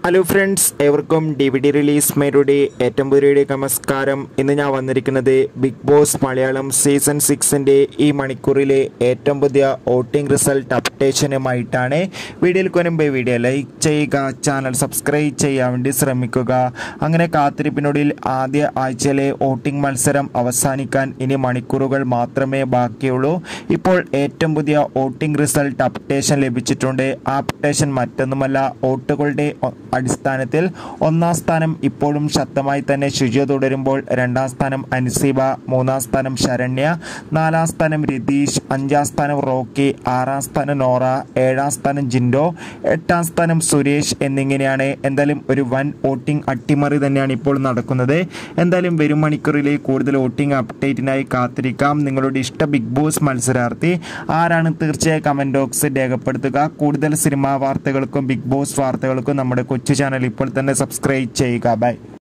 hello friends ഏവർക്കും D V D release മേരുടെ ഏറ്റവും പുതിയ നമസ്കാരം ഇന്ന് ഞാൻ വന്നിരിക്കുന്നത് ബിഗ് ബോസ് മലയാളം സീസൺ സിക്സിൻ്റെ ഈ മണിക്കൂറിലെ ഏറ്റവും പുതിയ വോട്ടിംഗ് റിസൾട്ട് അപ്ഡേഷനുമായിട്ടാണ് വീഡിയോയിൽ കൊനുമ്പ് വീഡിയോ ലൈക്ക് ചെയ്യുക ചാനൽ സബ്സ്ക്രൈബ് ചെയ്യാൻ വേണ്ടി ശ്രമിക്കുക അങ്ങനെ കാത്തിരിപ്പിനൊടുവിൽ ആദ്യ ആഴ്ചയിലെ വോട്ടിംഗ് മത്സരം അവസാനിക്കാൻ ഇനി മണിക്കൂറുകൾ മാത്രമേ ബാക്കിയുള്ളൂ ഇപ്പോൾ ഏറ്റവും പുതിയ വോട്ടിംഗ് റിസൾട്ട് അപ്ഡേഷൻ ലഭിച്ചിട്ടുണ്ട് ആ അപ്ഡേഷൻ മറ്റൊന്നുമല്ല വോട്ടുകളുടെ ഒ- അടിസ്ഥാനത്തിൽ ഒന്നാം സ്ഥാനം ഇപ്പോഴും ശക്തമായി തന്നെ ശുചിയ തുടരുമ്പോൾ രണ്ടാം സ്ഥാനം അൻസിബ മൂന്നാം സ്ഥാനം ശരണ്യ നാലാം സ്ഥാനം രതീഷ് അഞ്ചാം സ്ഥാനം റോക്കി ആറാം സ്ഥാനം നോറ ഏഴാം സ്ഥാനം ജിൻഡോ എട്ടാം സ്ഥാനം സുരേഷ് എന്നിങ്ങനെയാണ് എന്തായാലും ഒരു വൻ വോട്ടിംഗ് അട്ടിമറി തന്നെയാണ് ഇപ്പോൾ നടക്കുന്നത് എന്തായാലും വരും മണിക്കൂറിലെ കൂടുതൽ വോട്ടിംഗ് അപ്ഡേറ്റിനായി കാത്തിരിക്കാം നിങ്ങളുടെ ഇഷ്ട ബിഗ് ബോസ് മത്സരാർത്ഥി ആരാണ് തീർച്ചയായും കമന്റ് ബോക്സിൽ രേഖപ്പെടുത്തുക കൂടുതൽ സിനിമാ വാർത്തകൾക്കും ബിഗ് ബോസ് വാർത്തകൾക്കും നമ്മുടെ കൊച്ചു ചാനൽ ഇപ്പോൾ തന്നെ സബ്സ്ക്രൈബ് ചെയ്യുക ബൈ